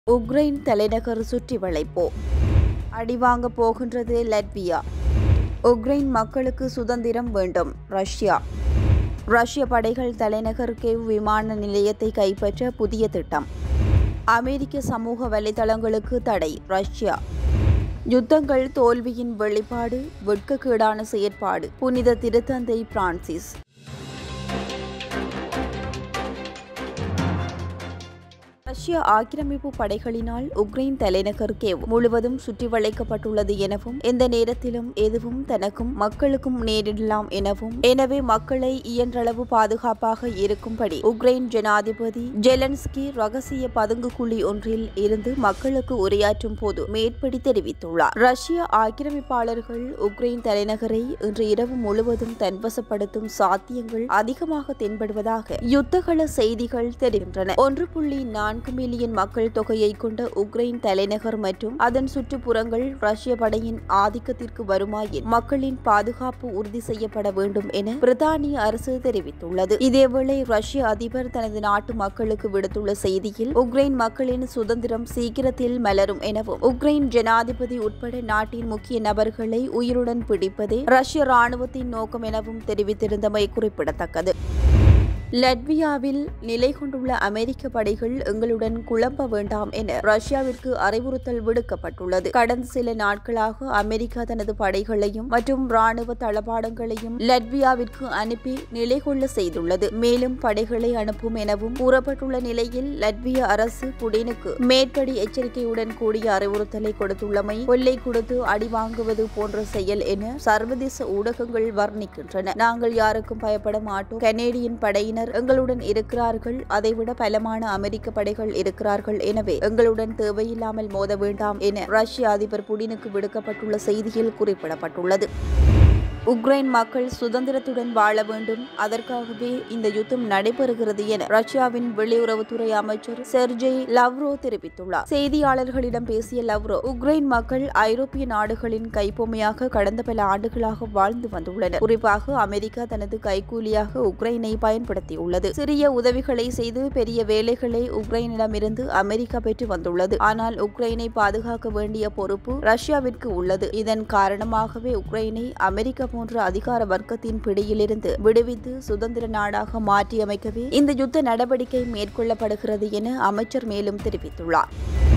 Ukraine தலைநகர் சுற்றி வளைப்போ அடிவாங்க போகின்றது லட்வியா உக்ரைன் மக்களுக்கு சுதந்திரம் வேண்டும் ரஷ்யா ரஷ்ய படைகள் தலைநகர் கெவ் விமான நிலையத்தை கைப்பற்ற புதிய திட்டம் அமெரிக்க சமூக வலைதளங்களுக்கு தடை ரஷ்யா யுத்தங்கள் தோல்வியின் வெளிப்பாடு வெட்கக்கேடான செயற்பாடு புனித திருத்தந்தை பிரான்சிஸ் ரஷ்ய ஆக்கிரமிப்பு படைகளினால் உக்ரைன் தலைநகர் கேவ் முழுவதும் சுற்றி வளைக்கப்பட்டுள்ளது எனவும் எந்த நேரத்திலும் எதுவும் தனக்கும் மக்களுக்கும் நேரிடலாம் எனவும் எனவே மக்களை இயன்றளவு பாதுகாப்பாக இருக்கும்படி உக்ரைன் ஜனாதிபதி ஜெலன்ஸ்கி ரகசிய பதுங்குகுழி ஒன்றில் இருந்து மக்களுக்கு உரையாற்றும் போது மேற்படி தெரிவித்துள்ளார் ரஷ்ய ஆக்கிரமிப்பாளர்கள் உக்ரைன் தலைநகரை இன்று இரவு முழுவதும் தன்வசப்படுத்தும் சாத்தியங்கள் அதிகமாக தென்படுவதாக யுத்தகள செய்திகள் தெரிகின்றன ஒன்று புள்ளி நான்கு மில்லியன் மக்கள் தொகையை கொண்ட உக்ரைன் தலைநகர் மற்றும் அதன் சுற்றுப்புறங்கள் ரஷ்ய படையின் ஆதிக்கத்திற்கு வருமாயின் மக்களின் பாதுகாப்பு உறுதி செய்யப்பட வேண்டும் என பிரித்தானிய அரசு தெரிவித்துள்ளது இதேவேளை ரஷ்ய அதிபர் தனது நாட்டு மக்களுக்கு விடுத்துள்ள செய்தியில் உக்ரைன் மக்களின் சுதந்திரம் சீக்கிரத்தில் மலரும் எனவும் உக்ரைன் ஜனாதிபதி உட்பட நாட்டின் முக்கிய நபர்களை உயிருடன் பிடிப்பதே ரஷ்ய ராணுவத்தின் நோக்கம் எனவும் தெரிவித்திருந்தமை குறிப்பிடத்தக்கது லட்வியாவில் நிலை கொண்டுள்ள அமெரிக்க படைகள் எங்களுடன் குழப்ப வேண்டாம் என ரஷ்யாவிற்கு அறிவுறுத்தல் விடுக்கப்பட்டுள்ளது கடந்த சில நாட்களாக அமெரிக்கா தனது படைகளையும் மற்றும் ராணுவ தளபாடங்களையும் லட்வியாவிற்கு அனுப்பி நிலை கொள்ள செய்துள்ளது மேலும் படைகளை அனுப்பும் எனவும் கூறப்பட்டுள்ள நிலையில் லட்விய அரசு புடினுக்கு மேற்படி எச்சரிக்கையுடன் கூடிய அறிவுறுத்தலை கொடுத்துள்ளமை கொள்ளை கொடுத்து அடி வாங்குவது போன்ற செயல் என சர்வதேச ஊடகங்கள் வர்ணிக்கின்றன நாங்கள் யாருக்கும் பயப்பட மாட்டோம் கனேடியன் படையினர் படையினர் எங்களுடன் இருக்கிறார்கள் அதைவிட பலமான அமெரிக்க படைகள் இருக்கிறார்கள் எனவே எங்களுடன் தேவையில்லாமல் மோத வேண்டாம் என ரஷ்ய அதிபர் புடினுக்கு விடுக்கப்பட்டுள்ள செய்தியில் குறிப்பிடப்பட்டுள்ளது உக்ரைன் மக்கள் சுதந்திரத்துடன் வாழ வேண்டும் அதற்காகவே இந்த யுத்தம் நடைபெறுகிறது என ரஷ்யாவின் வெளியுறவுத்துறை அமைச்சர் செர்ஜெய் லவ்ரோ தெரிவித்துள்ளார் செய்தியாளர்களிடம் பேசிய லவ்ரோ உக்ரைன் மக்கள் ஐரோப்பிய நாடுகளின் கைப்பொம்மையாக கடந்த பல ஆண்டுகளாக வாழ்ந்து வந்துள்ளனர் குறிப்பாக அமெரிக்கா தனது கைக்கூலியாக உக்ரைனை பயன்படுத்தியுள்ளது சிறிய உதவிகளை செய்து பெரிய வேலைகளை உக்ரைனிடமிருந்து அமெரிக்கா பெற்று வந்துள்ளது ஆனால் உக்ரைனை பாதுகாக்க வேண்டிய பொறுப்பு ரஷ்யாவிற்கு உள்ளது இதன் காரணமாகவே உக்ரைனை அமெரிக்கா போன்ற அதிகார வர்க்கத்தின் பிடியிலிருந்து விடுவித்து சுதந்திர நாடாக மாற்றியமைக்கவே இந்த யுத்த நடவடிக்கை மேற்கொள்ளப்படுகிறது என அமைச்சர் மேலும் தெரிவித்துள்ளார்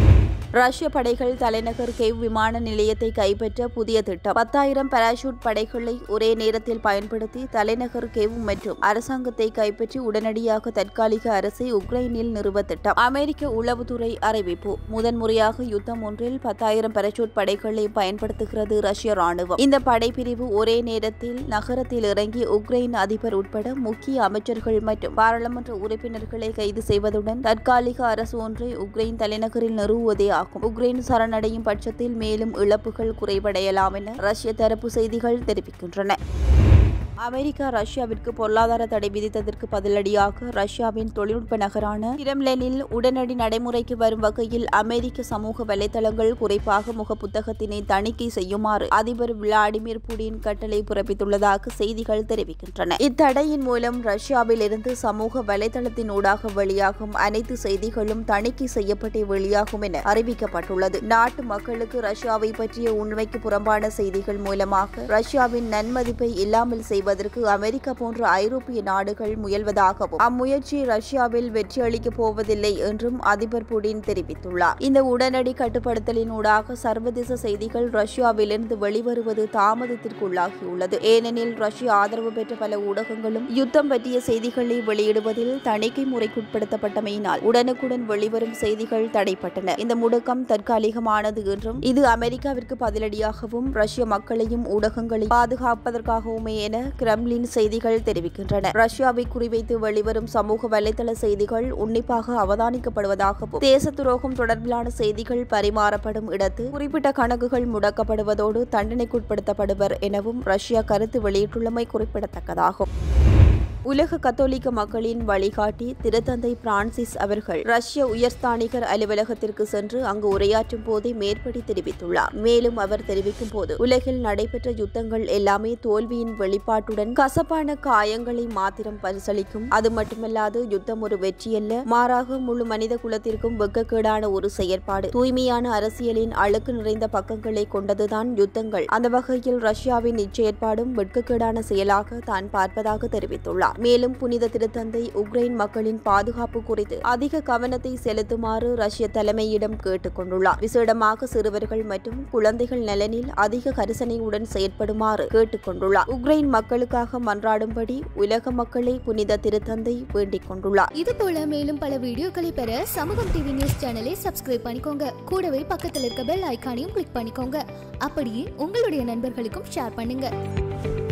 ரஷ்ய படைகள் தலைநகர் கெவ் விமான நிலையத்தை கைப்பற்ற புதிய திட்டம் பத்தாயிரம் பாராசூட் படைகளை ஒரே நேரத்தில் பயன்படுத்தி தலைநகர் கெவ் மற்றும் அரசாங்கத்தை கைப்பற்றி உடனடியாக தற்காலிக அரசை உக்ரைனில் நிறுவ திட்டம் அமெரிக்க உளவுத்துறை அறிவிப்பு முதன்முறையாக யுத்தம் ஒன்றில் பத்தாயிரம் பாராசூட் படைகளை பயன்படுத்துகிறது ரஷ்ய ராணுவம் இந்த படைப்பிரிவு ஒரே நேரத்தில் நகரத்தில் இறங்கி உக்ரைன் அதிபர் உட்பட முக்கிய அமைச்சர்கள் மற்றும் பாராளுமன்ற உறுப்பினர்களை கைது செய்வதுடன் தற்காலிக அரசு ஒன்றை உக்ரைன் தலைநகரில் நிறுவுவதே ஆகும் ஆகும் உக்ரைன் சரணடையும் பட்சத்தில் மேலும் இழப்புகள் குறைவடையலாம் என ரஷ்ய தரப்பு செய்திகள் தெரிவிக்கின்றன அமெரிக்கா ரஷ்யாவிற்கு பொருளாதார தடை விதித்ததற்கு பதிலடியாக ரஷ்யாவின் தொழில்நுட்ப நகரான கிரெம்லனில் உடனடி நடைமுறைக்கு வரும் வகையில் அமெரிக்க சமூக வலைதளங்கள் குறிப்பாக முகப்புத்தகத்தினை தணிக்கை செய்யுமாறு அதிபர் விளாடிமிர் புடின் கட்டளை பிறப்பித்துள்ளதாக செய்திகள் தெரிவிக்கின்றன இத்தடையின் மூலம் ரஷ்யாவில் இருந்து சமூக வலைதளத்தின் ஊடாக வெளியாகும் அனைத்து செய்திகளும் தணிக்கை செய்யப்பட்டே வெளியாகும் என அறிவிக்கப்பட்டுள்ளது நாட்டு மக்களுக்கு ரஷ்யாவை பற்றிய உண்மைக்கு புறம்பான செய்திகள் மூலமாக ரஷ்யாவின் நன்மதிப்பை இல்லாமல் செய்வது செய்வதற்கு அமெரிக்கா போன்ற ஐரோப்பிய நாடுகள் முயல்வதாகவும் அம்முயற்சி ரஷ்யாவில் வெற்றியளிக்கப் போவதில்லை என்றும் அதிபர் புடின் தெரிவித்துள்ளார் இந்த உடனடி கட்டுப்படுத்தலின் ஊடாக சர்வதேச செய்திகள் ரஷ்யாவிலிருந்து வெளிவருவது தாமதத்திற்குள்ளாகியுள்ளது ஏனெனில் ரஷ்ய ஆதரவு பெற்ற பல ஊடகங்களும் யுத்தம் பற்றிய செய்திகளை வெளியிடுவதில் தணிக்கை முறைக்குட்படுத்தப்பட்டமையினால் உடனுக்குடன் வெளிவரும் செய்திகள் தடைப்பட்டன இந்த முடக்கம் தற்காலிகமானது என்றும் இது அமெரிக்காவிற்கு பதிலடியாகவும் ரஷ்ய மக்களையும் ஊடகங்களையும் பாதுகாப்பதற்காகவுமே என கிரெம்லின் செய்திகள் தெரிவிக்கின்றன ரஷ்யாவை குறிவைத்து வெளிவரும் சமூக வலைதள செய்திகள் உன்னிப்பாக அவதானிக்கப்படுவதாகவும் தேச துரோகம் தொடர்பிலான செய்திகள் பரிமாறப்படும் இடத்து குறிப்பிட்ட கணக்குகள் முடக்கப்படுவதோடு தண்டனைக்குட்படுத்தப்படுவர் எனவும் ரஷ்யா கருத்து வெளியிட்டுள்ளமை குறிப்பிடத்தக்கதாகும் உலக கத்தோலிக்க மக்களின் வழிகாட்டி திருத்தந்தை பிரான்சிஸ் அவர்கள் ரஷ்ய உயர்ஸ்தானிகர் அலுவலகத்திற்கு சென்று அங்கு உரையாற்றும் போதே மேற்படி தெரிவித்துள்ளார் மேலும் அவர் தெரிவிக்கும் போது உலகில் நடைபெற்ற யுத்தங்கள் எல்லாமே தோல்வியின் வெளிப்பாட்டுடன் கசப்பான காயங்களை மாத்திரம் பரிசளிக்கும் அது மட்டுமல்லாது யுத்தம் ஒரு வெற்றியல்ல மாறாக முழு மனித குலத்திற்கும் வெக்கக்கேடான ஒரு செயற்பாடு தூய்மையான அரசியலின் அழுக்கு நிறைந்த பக்கங்களை கொண்டதுதான் யுத்தங்கள் அந்த வகையில் ரஷ்யாவின் இச்செயற்பாடும் வெட்கக்கேடான செயலாக தான் பார்ப்பதாக தெரிவித்துள்ளார் மேலும் புனித திருத்தந்தை உக்ரைன் மக்களின் பாதுகாப்பு குறித்து அதிக கவனத்தை செலுத்துமாறு ரஷ்ய தலைமையிடம் கேட்டுக் கொண்டுள்ளார் விசேடமாக சிறுவர்கள் மற்றும் குழந்தைகள் நலனில் அதிக கரிசனையுடன் செயற்படுமாறு கேட்டுக் கொண்டுள்ளார் உக்ரைன் மக்களுக்காக மன்றாடும்படி உலக மக்களை புனித திருத்தந்தை வேண்டிக் கொண்டுள்ளார் இது போல மேலும் பல வீடியோக்களை பெற சமூகம் டிவி நியூஸ் சேனலை சப்ஸ்கிரைப் பண்ணிக்கோங்க கூடவே பக்கத்தில் இருக்க பெல் ஐகானையும் கிளிக் பண்ணிக்கோங்க அப்படியே உங்களுடைய நண்பர்களுக்கும் ஷேர் பண்ணுங்க